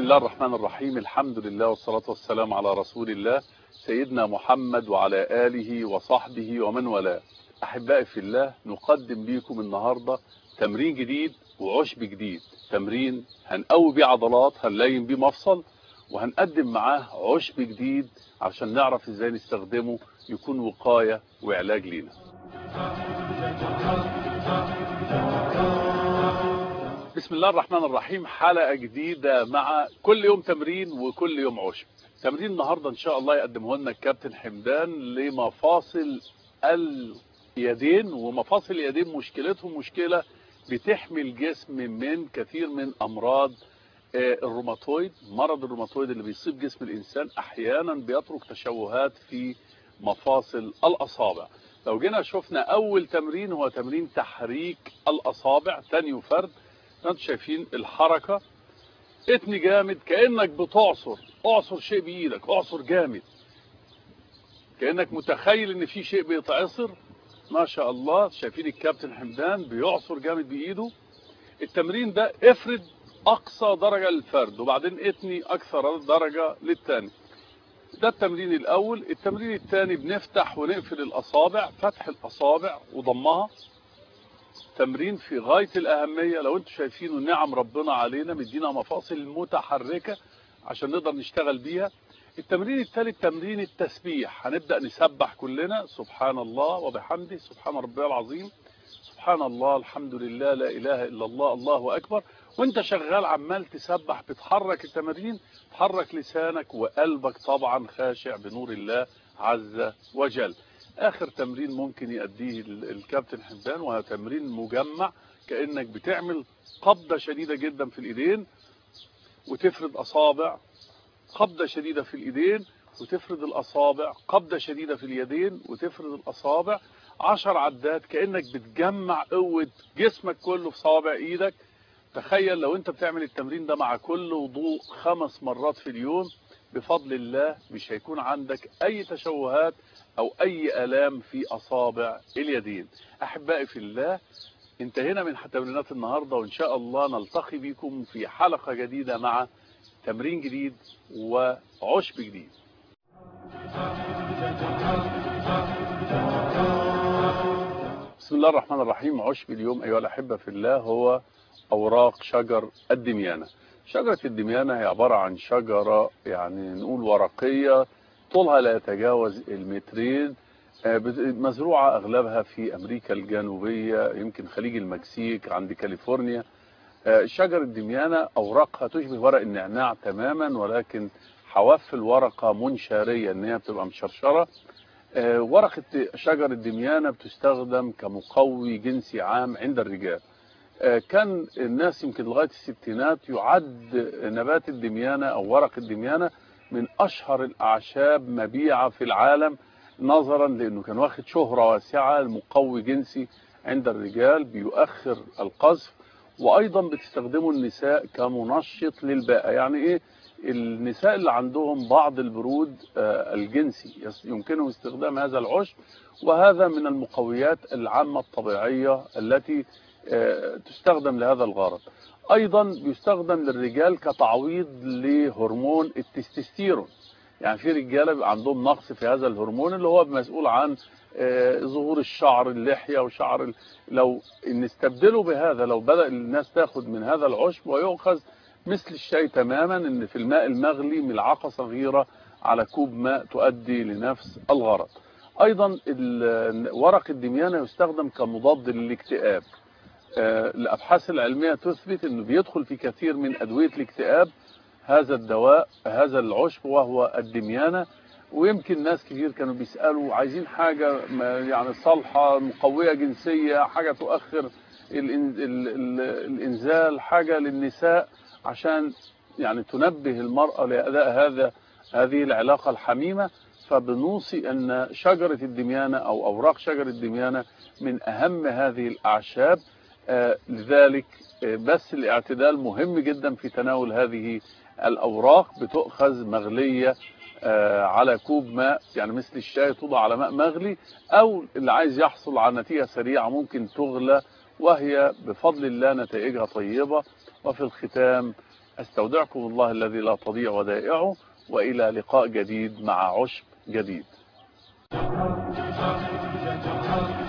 الله الرحمن الرحيم الحمد لله والصلاة والسلام على رسول الله سيدنا محمد وعلى آله وصحبه ومن والاه أحبائي في الله نقدم لكم النهاردة تمرين جديد وعشب جديد تمرين هنقوي بيه عضلات هنلاين بيه مفصل وهنقدم معاه عشب جديد عشان نعرف ازاي نستخدمه يكون وقاية وعلاج لينا بسم الله الرحمن الرحيم حلقة جديدة مع كل يوم تمرين وكل يوم عشب تمرين النهاردة ان شاء الله يقدمه لنا الكابتن حمدان لمفاصل اليدين ومفاصل اليدين مشكلتهم مشكلة بتحمي الجسم من كثير من امراض الروماتويد مرض الروماتويد اللي بيصيب جسم الانسان احيانا بيترك تشوهات في مفاصل الاصابع لو جينا شفنا اول تمرين هو تمرين تحريك الاصابع تاني وفرد انتوا شايفين الحركة اتني جامد كأنك بتعصر اعصر شيء بايدك اعصر جامد كأنك متخيل ان في شيء بيتعصر ما شاء الله شايفين الكابتن حمدان بيعصر جامد بايده التمرين ده افرد اقصى درجة للفرد وبعدين اتني اكثر درجة للتاني ده التمرين الاول التمرين الثاني بنفتح ونقفل الاصابع فتح الاصابع وضمها تمرين في غاية الأهمية لو انتم شايفينه نعم ربنا علينا مدينا مفاصل متحركة عشان نقدر نشتغل بيها التمرين الثالث تمرين التسبيح هنبدأ نسبح كلنا سبحان الله وبحمده سبحان ربي العظيم سبحان الله الحمد لله لا إله إلا الله الله أكبر وانت شغال عمال تسبح بتحرك التمارين تحرك لسانك وقلبك طبعا خاشع بنور الله عز وجل اخر تمرين ممكن يأديه الكابتن حمدان وهو تمرين مجمع كأنك بتعمل قبضة شديدة جدا في الايدين وتفرد اصابع قبضة شديدة في الايدين وتفرد الاصابع قبضة شديدة في اليدين وتفرد الاصابع عشر عدات كأنك بتجمع قوة جسمك كله في صوابع ايدك تخيل لو انت بتعمل التمرين ده مع كل وضوء خمس مرات في اليوم بفضل الله مش هيكون عندك اي تشوهات او اي الام في اصابع اليدين احبائي في الله انتهينا من تمرينات النهاردة وان شاء الله نلتقي بكم في حلقة جديدة مع تمرين جديد وعشب جديد بسم الله الرحمن الرحيم عشب اليوم ايها الاحبة في الله هو اوراق شجر الدميانة شجرة الدميانة هي عبارة عن شجرة يعني نقول ورقية طولها لا يتجاوز المترين مزروعة أغلبها في أمريكا الجنوبية يمكن خليج المكسيك عند كاليفورنيا شجر الدميانة أوراقها تشبه ورق النعناع تماما ولكن حواف الورقة منشارية ان هي بتبقى مشرشرة ورقة شجر الدميانة بتستخدم كمقوي جنسي عام عند الرجال كان الناس يمكن لغاية الستينات يعد نبات الدميانة أو ورق الدميانة من أشهر الأعشاب مبيعة في العالم نظرا لأنه كان واخد شهرة واسعة المقوي جنسي عند الرجال بيؤخر القذف وأيضا بتستخدمه النساء كمنشط للباءة يعني إيه النساء اللي عندهم بعض البرود الجنسي يمكنهم استخدام هذا العشب وهذا من المقويات العامة الطبيعية التي تستخدم لهذا الغرض ايضا بيستخدم للرجال كتعويض لهرمون التستوستيرون يعني في رجاله عندهم نقص في هذا الهرمون اللي هو مسؤول عن ظهور الشعر اللحيه وشعر لو نستبدله بهذا لو بدا الناس تاخد من هذا العشب ويؤخذ مثل الشاي تماما ان في الماء المغلي ملعقه صغيره على كوب ماء تؤدي لنفس الغرض ايضا ورق الدميانه يستخدم كمضاد للاكتئاب الابحاث العلميه تثبت انه بيدخل في كثير من ادويه الاكتئاب هذا الدواء هذا العشب وهو الدميانه ويمكن ناس كتير كانوا بيسالوا عايزين حاجه يعني صالحه مقويه جنسيه حاجه تؤخر الانزال حاجه للنساء عشان يعني تنبه المراه لاداء هذا هذه العلاقه الحميمه فبنوصي ان شجره الدميانه او اوراق شجر الدميانه من اهم هذه الاعشاب آه لذلك آه بس الاعتدال مهم جدا في تناول هذه الأوراق بتؤخذ مغلية آه على كوب ماء يعني مثل الشاي توضع على ماء مغلي أو اللي عايز يحصل على نتيجة سريعة ممكن تغلى وهي بفضل الله نتائجها طيبة وفي الختام استودعكم الله الذي لا تضيع ودائعه والى لقاء جديد مع عشب جديد